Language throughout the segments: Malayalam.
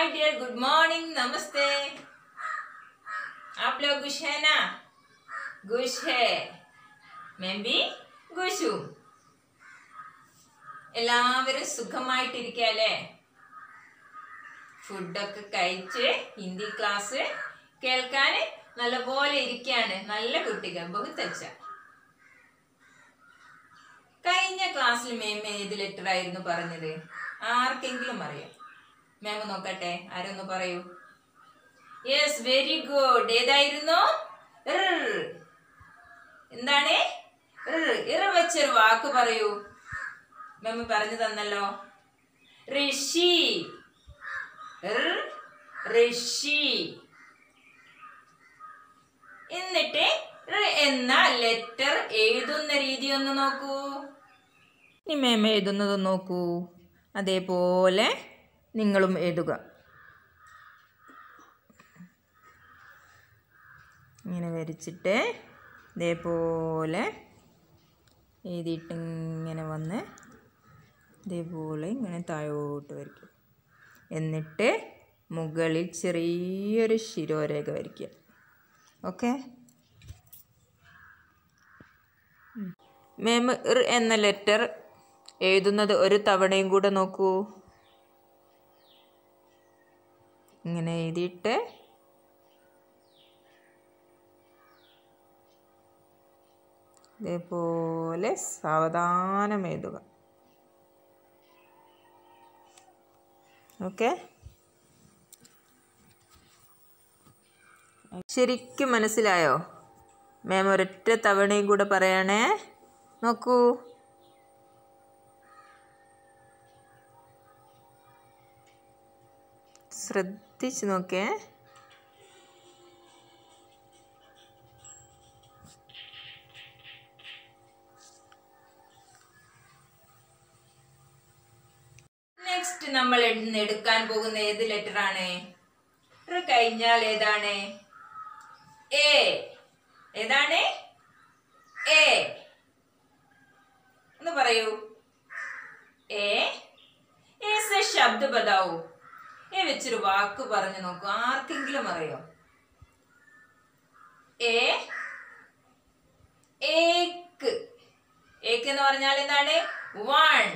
हाय डियर गुड मॉर्निंग नमस्ते आप लोग खुश है ना खुश है मैं भी खुश हूँ എല്ലാവരും സുഖമായിട്ടിരിക്കല്ലേ ഫുഡൊക്കെ കഴിച്ച് ഹിന്ദി ക്ലാസ് കേൾക്കാൻ നല്ലപോലെ ഇരിക്കാണ് നല്ല കുട്ടികൾ ബഹുത്തച്ച കഴിഞ്ഞ ക്ലാസ്സിൽ മേം ഏത് ലെറ്റർ ആയിരുന്നു പറഞ്ഞത് ആർക്കെങ്കിലും അറിയാം മാം നോക്കട്ടെ ആരൊന്ന് പറയൂ യെസ് വെരി ഗുഡ് ഏതായിരുന്നു ഇർ. എന്താണ് ഇർ. ഇർ വെച്ചൊരു വാക്ക് പറയൂ മാം പറഞ്ഞു തന്നല്ലോ ഋഷി ഇർ. ഋഷി എന്നിട്ട് ഋ എന്ന ലെറ്റർ എഴുതുന്ന രീതി ഒന്ന് നോക്കൂ ഇനി മേം എഴുതുന്നത് നോക്കൂ അതേപോലെ നിങ്ങളും എഴുതുക ഇങ്ങനെ വരച്ചിട്ട് ഇതേപോലെ എഴുതിയിട്ട് ഇങ്ങനെ വന്ന് ഇതേപോലെ ഇങ്ങനെ താഴോട്ട് വരയ്ക്കും എന്നിട്ട് മുകളിൽ ചെറിയൊരു ശിരോരേഖ വരയ്ക്കുക ഓക്കെ മേം ഇർ എന്ന ലെറ്റർ എഴുതുന്നത് ഒരു തവണയും കൂടെ നോക്കൂ ഇങ്ങനെ എഴുതിയിട്ട് ഇതേപോലെ സാവധാനം എഴുതുക ഓക്കെ ശരിക്കും മനസ്സിലായോ മാം ഒരൊറ്റ തവണയും കൂടെ പറയണേ നോക്കൂ ശ്രദ്ധിച്ച് നോക്കേ നെക്സ്റ്റ് നമ്മൾ ഇന്ന് എടുക്കാൻ പോകുന്ന ഏത് ലെറ്റർ ആണ് റ് കഴിഞ്ഞാൽ ഏതാണ് എ ഏതാണ് എ ഒന്ന് പറയൂ എ ഏസ് എ ശബ്ദ ബതാവൂ എ വെച്ചൊരു വാക്ക് പറഞ്ഞു നോക്കൂ ആർക്കെങ്കിലും അറിയോ എ ഏക്ക് ഏക്ക് എന്ന് പറഞ്ഞാൽ എന്താണ് വൺ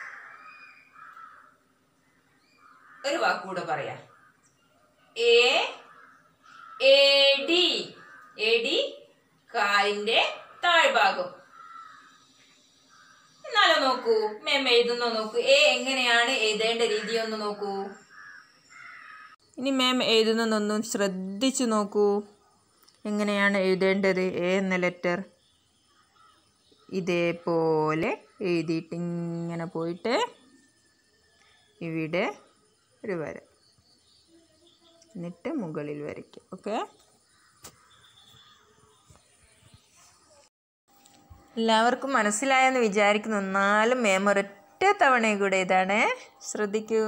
ഒരു വാക്കുകൂടെ പറയാ A A D A D കാലിന്റെ താഴ്ഭാഗം എന്നാലോ നോക്കൂ മേം എഴുതുന്നോ നോക്കൂ എ എങ്ങനെയാണ് എഴുതേണ്ട രീതി ഒന്ന് നോക്കൂ ഇനി മാം എഴുതുന്നതൊന്നും ശ്രദ്ധിച്ചു നോക്കൂ എങ്ങനെയാണ് എഴുതേണ്ടത് എ എന്ന ലെറ്റർ ഇതേപോലെ എഴുതിയിട്ട് ഇങ്ങനെ പോയിട്ട് ഇവിടെ ഒരു വര എന്നിട്ട് മുകളിൽ വരയ്ക്കും ഓക്കെ എല്ലാവർക്കും മനസ്സിലായെന്ന് വിചാരിക്കുന്നു എന്നാലും മേം ഒരൊറ്റ തവണയും കൂടെ ഇതാണ് ശ്രദ്ധിക്കൂ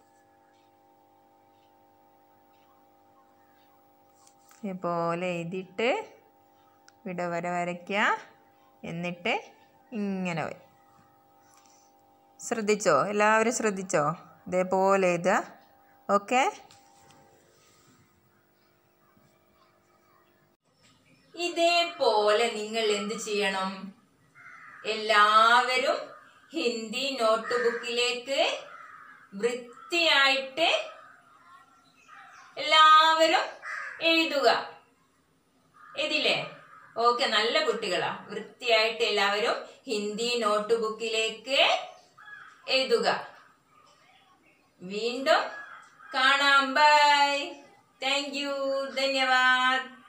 ഇതുപോലെ എഴുതിയിട്ട് ഇവിടെ വര വരയ്ക്കുക എന്നിട്ട് ഇങ്ങനെ വരും ശ്രദ്ധിച്ചോ എല്ലാവരും ശ്രദ്ധിച്ചോ ഇതേപോലെ എഴുതുക ഓക്കെ ഇതേപോലെ നിങ്ങൾ എന്ത് ചെയ്യണം എല്ലാവരും ഹിന്ദി നോട്ട് ബുക്കിലേക്ക് വൃത്തിയായിട്ട് എല്ലാവരും എഴുതുക എഴുതില്ലേ ഓക്കെ നല്ല കുട്ടികളാ വൃത്തിയായിട്ട് എല്ലാവരും ഹിന്ദി നോട്ട് ബുക്കിലേക്ക് എഴുതുക വീണ്ടും കാണാം ബൈ താങ്ക് യു ധന്യവാദ്